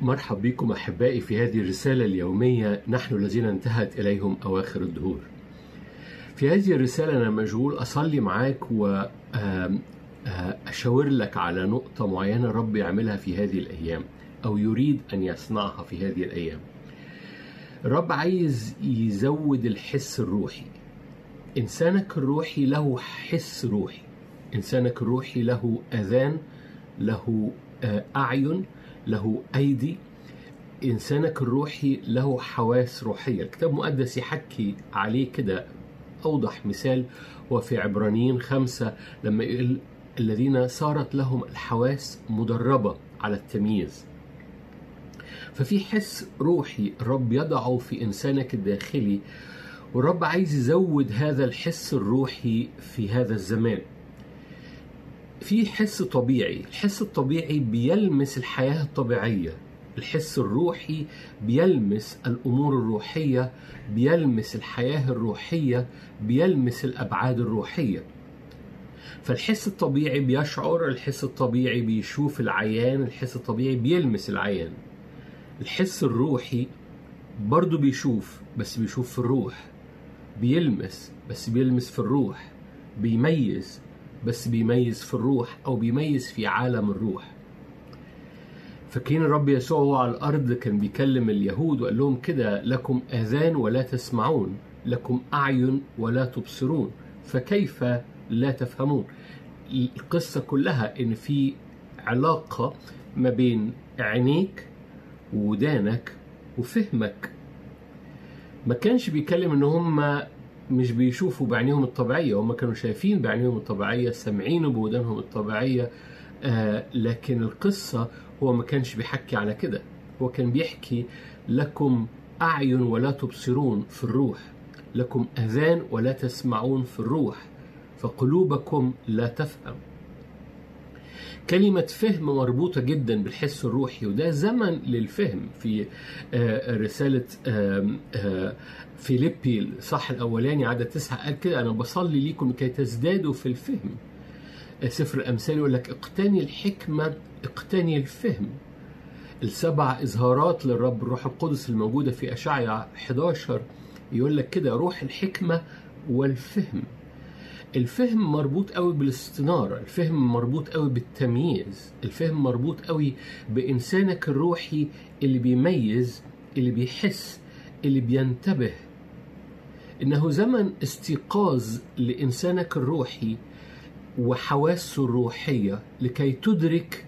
مرحب بكم احبائي في هذه الرساله اليوميه نحن الذين انتهت اليهم اواخر الدهور. في هذه الرساله انا مشغول اصلي معاك واشاور لك على نقطه معينه رب يعملها في هذه الايام او يريد ان يصنعها في هذه الايام. الرب عايز يزود الحس الروحي. انسانك الروحي له حس روحي. انسانك الروحي له اذان له اعين له أيدي إنسانك الروحي له حواس روحية الكتاب المقدس يحكي عليه كده أوضح مثال هو في عبرانيين خمسة لما يقول الذين صارت لهم الحواس مدربة على التمييز ففي حس روحي الرب يضعه في إنسانك الداخلي والرب عايز يزود هذا الحس الروحي في هذا الزمان في حس طبيعي الحس الطبيعي بيلمس الحياة الطبيعية الحس الروحي بيلمس الأمور الروحية بيلمس الحياة الروحية بيلمس الأبعاد الروحية فالحس الطبيعي بيشعر الحس الطبيعي بيشوف العيان الحس الطبيعي بيلمس العيان الحس الروحي برضه بيشوف بس بيشوف في الروح بيلمس بس بيلمس في الروح بيميز بس بيميز في الروح او بيميز في عالم الروح فاكرين الرب يسوع هو على الارض كان بيكلم اليهود وقال لهم كده لكم اذان ولا تسمعون لكم اعين ولا تبصرون فكيف لا تفهمون القصه كلها ان في علاقه ما بين عينيك ودانك وفهمك ما كانش بيتكلم ان هم مش بيشوفوا بعينيهم الطبيعية هم كانوا شايفين بعينيهم الطبيعية سامعين بودانهم الطبيعية آه لكن القصة هو ما كانش بيحكي على كده هو كان بيحكي لكم أعين ولا تبصرون في الروح لكم أذان ولا تسمعون في الروح فقلوبكم لا تفهم كلمة فهم مربوطة جدا بالحس الروحي وده زمن للفهم في رسالة فيليبي الصح الأولاني عدد تسعة قال كده أنا بصلي ليكم لكي تزدادوا في الفهم سفر الأمثال يقول لك اقتني الحكمة اقتني الفهم السبع إظهارات للرب الروح القدس الموجودة في أشعيا 11 يقول لك كده روح الحكمة والفهم الفهم مربوط قوي بالاستنارة الفهم مربوط قوي بالتمييز الفهم مربوط قوي بإنسانك الروحي اللي بيميز اللي بيحس اللي بينتبه إنه زمن استيقاظ لإنسانك الروحي وحواسه الروحية لكي تدرك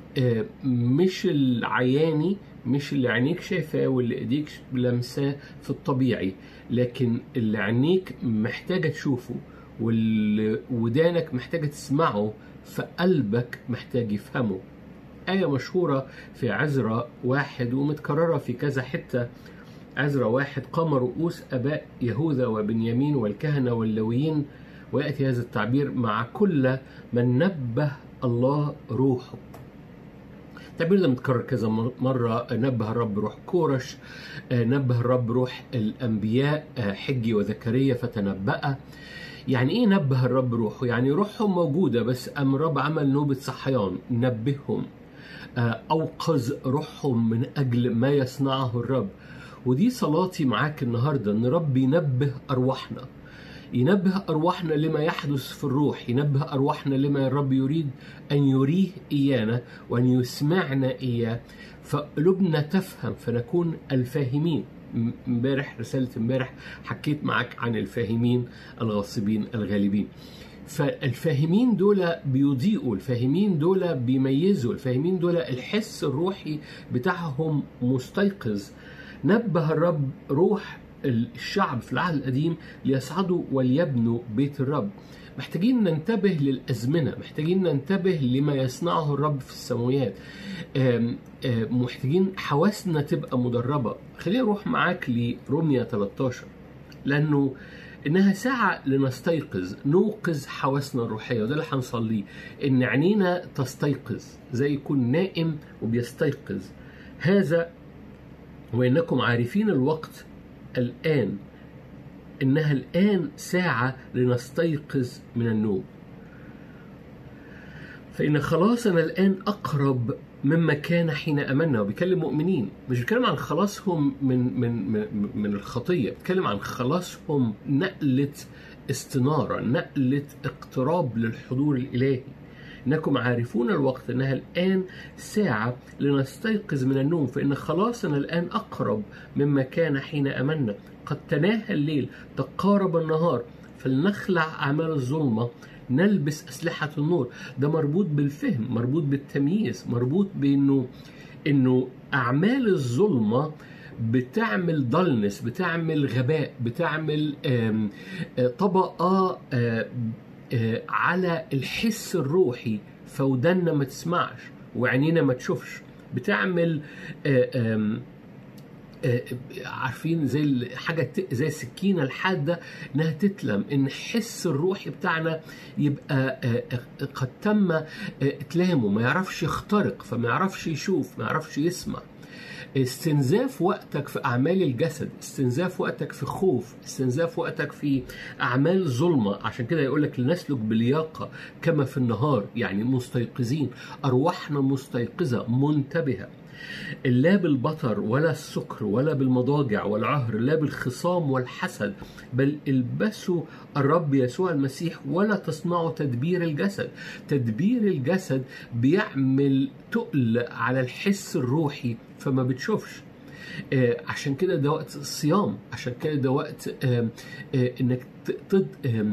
مش العياني مش اللي عينيك شايفاه واللي ايديك لمساه في الطبيعي لكن اللي عينيك محتاجة تشوفه واللي ودانك محتاجة تسمعه فقلبك محتاج يفهمه آية مشهورة في عزرة واحد ومتكررة في كذا حتة عزرة واحد قام رؤوس أباء يهوذا وبنيامين والكهنة واللويين ويأتي هذا التعبير مع كل من نبه الله روحه التعبير ده متكرر كذا مرة نبه الرب روح كورش نبه الرب روح الأنبياء حجي وزكريا فتنبأ يعني ايه نبه الرب روحه يعني روحهم موجوده بس ام الرب عمل نوبه صحيان نبههم اوقظ روحهم من اجل ما يصنعه الرب ودي صلاتي معاك النهارده ان رب ينبه ارواحنا ينبه ارواحنا لما يحدث في الروح ينبه ارواحنا لما الرب يريد ان يريه ايانا وان يسمعنا اياه فقلوبنا تفهم فنكون الفاهمين امبارح رسالة امبارح حكيت معاك عن الفاهمين الغاصبين الغالبين فالفاهمين دول بيضيئوا الفاهمين دول بيميزوا الفاهمين دول الحس الروحي بتاعهم مستيقظ نبه الرب روح الشعب في العهد القديم ليصعدوا وليبنوا بيت الرب محتاجين ننتبه للأزمنة محتاجين ننتبه لما يصنعه الرب في السماويات محتاجين حواسنا تبقى مدربة خلينا نروح معاك لروميا 13 لأنه إنها ساعة لنستيقظ نوقظ حواسنا الروحية وده اللي هنصليه إن عينينا تستيقظ زي يكون نائم وبيستيقظ هذا وإنكم عارفين الوقت الآن إنها الآن ساعة لنستيقظ من النوم فإن خلاصنا الآن أقرب مما كان حين امنا وبيكلم مؤمنين مش بيتكلم عن خلاصهم من من من, من الخطيه بيتكلم عن خلاصهم نقله استناره نقله اقتراب للحضور الالهي انكم عارفون الوقت انها الان ساعه لنستيقظ من النوم فان خلاصنا الان اقرب مما كان حين امنا قد تناهى الليل تقارب النهار فلنخلع اعمال الظلمه نلبس أسلحة النور ده مربوط بالفهم مربوط بالتمييز مربوط بأنه أنه أعمال الظلمة بتعمل ضلنس بتعمل غباء بتعمل آم آه طبقة آم آم على الحس الروحي فودنا ما تسمعش وعينينا ما تشوفش بتعمل آم عارفين زي حاجه زي السكينه الحاده انها تتلم ان الحس الروحي بتاعنا يبقى قد تم اتلامه ما يعرفش يخترق فما يعرفش يشوف ما يعرفش يسمع استنزاف وقتك في اعمال الجسد استنزاف وقتك في خوف استنزاف وقتك في اعمال ظلمه عشان كده يقول لك لنسلك بلياقه كما في النهار يعني مستيقظين ارواحنا مستيقظه منتبهه لا بالبطر ولا السكر ولا بالمضاجع والعهر لا بالخصام والحسد بل البسوا الرب يسوع المسيح ولا تصنعوا تدبير الجسد تدبير الجسد بيعمل تقل على الحس الروحي فما بتشوفش آه عشان كده ده وقت الصيام عشان كده ده وقت آه آه انك تد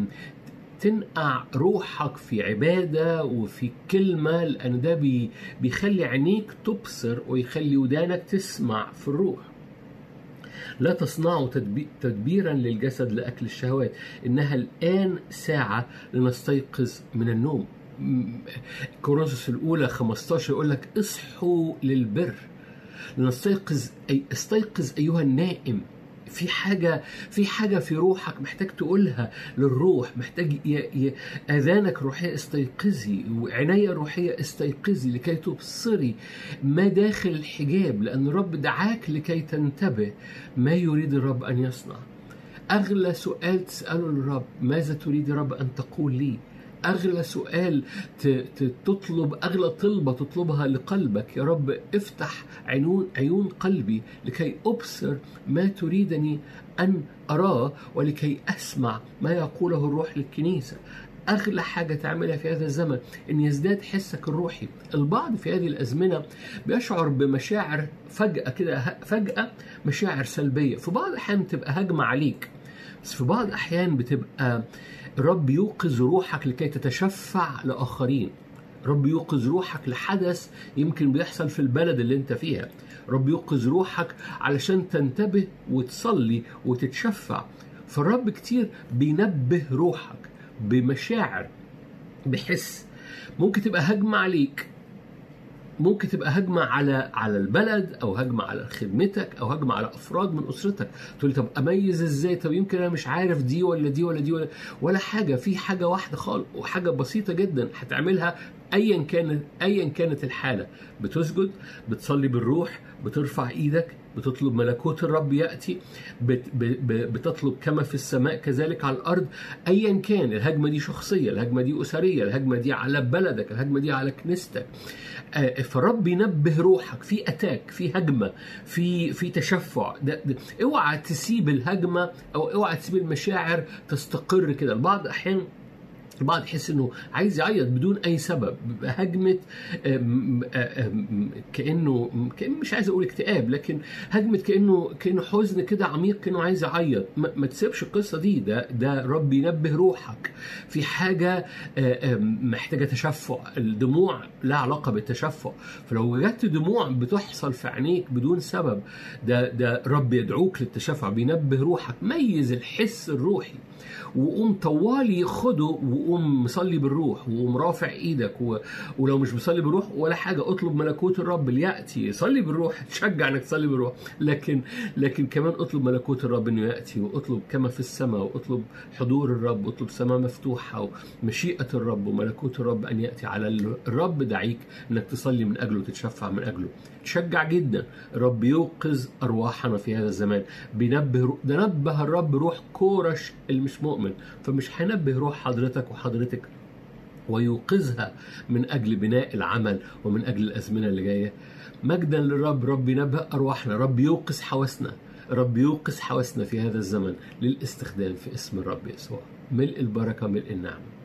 تنقع روحك في عبادة وفي كلمة لأن ده بي بيخلي عينيك تبصر ويخلي ودانك تسمع في الروح لا تصنعوا تدبيرا للجسد لأكل الشهوات إنها الآن ساعة لنستيقظ من النوم كورنثوس الأولى 15 يقول لك اصحوا للبر لنستيقظ أي استيقظ أيها النائم في حاجة في حاجة في روحك محتاج تقولها للروح محتاج ي... ي... أذانك الروحية استيقظي وعناية روحية استيقظي لكي تبصري ما داخل الحجاب لأن الرب دعاك لكي تنتبه ما يريد الرب أن يصنع أغلى سؤال تسأله للرب ماذا تريد يا رب أن تقول لي اغلى سؤال تطلب اغلى طلبه تطلبها لقلبك يا رب افتح عيون عيون قلبي لكي ابصر ما تريدني ان اراه ولكي اسمع ما يقوله الروح للكنيسه اغلى حاجه تعملها في هذا الزمن ان يزداد حسك الروحي البعض في هذه الازمنه بيشعر بمشاعر فجاه كده فجاه مشاعر سلبيه في بعض الاحيان تبقى هجمه عليك بس في بعض الاحيان بتبقى رب يوقظ روحك لكي تتشفع لآخرين رب يوقظ روحك لحدث يمكن بيحصل في البلد اللي انت فيها رب يوقظ روحك علشان تنتبه وتصلي وتتشفع فالرب كتير بينبه روحك بمشاعر بحس ممكن تبقى هجمة عليك ممكن تبقى هجمة على على البلد أو هجمة على خدمتك أو هجمة على أفراد من أسرتك تقول طب أميز إزاي طب يمكن أنا مش عارف دي ولا دي ولا دي ولا ولا حاجة في حاجة واحدة خالص وحاجة بسيطة جدا هتعملها أيا كانت أيا كانت الحالة بتسجد بتصلي بالروح بترفع إيدك بتطلب ملكوت الرب ياتي بت بتطلب كما في السماء كذلك على الارض ايا كان الهجمه دي شخصيه الهجمه دي اسريه الهجمه دي على بلدك الهجمه دي على كنيستك فالرب ينبه روحك في اتاك في هجمه في في تشفع ده ده اوعى تسيب الهجمه او اوعى تسيب المشاعر تستقر كده البعض احيانا البعض يحس انه عايز يعيط بدون اي سبب هجمه كانه كأن مش عايز اقول اكتئاب لكن هجمه كانه كانه حزن كده عميق كانه عايز يعيط ما تسيبش القصه دي ده ده رب ينبه روحك في حاجه محتاجه تشفع الدموع لها علاقه بالتشفع فلو وجدت دموع بتحصل في عينيك بدون سبب ده ده رب يدعوك للتشفع بينبه روحك ميز الحس الروحي وقوم طوالي خده وقوم مصلي بالروح وقوم رافع ايدك و... ولو مش مصلي بالروح ولا حاجه اطلب ملكوت الرب لياتي صلي بالروح تشجع انك تصلي بالروح لكن لكن كمان اطلب ملكوت الرب انه ياتي واطلب كما في السماء واطلب حضور الرب واطلب سماء مفتوحه ومشيئه الرب وملكوت الرب ان ياتي على الرب دعيك انك تصلي من اجله وتتشفع من اجله تشجع جدا الرب يوقظ ارواحنا في هذا الزمان بينبه ده نبه الرب روح كورش اللي مش مؤمن فمش هينبه روح حضرتك وحضرتك ويوقظها من أجل بناء العمل ومن أجل الأزمنة اللي جاية مجدا للرب رب ينبه أرواحنا رب يوقظ حواسنا رب يوقظ حواسنا في هذا الزمن للاستخدام في اسم الرب يسوع ملء البركة ملء النعمة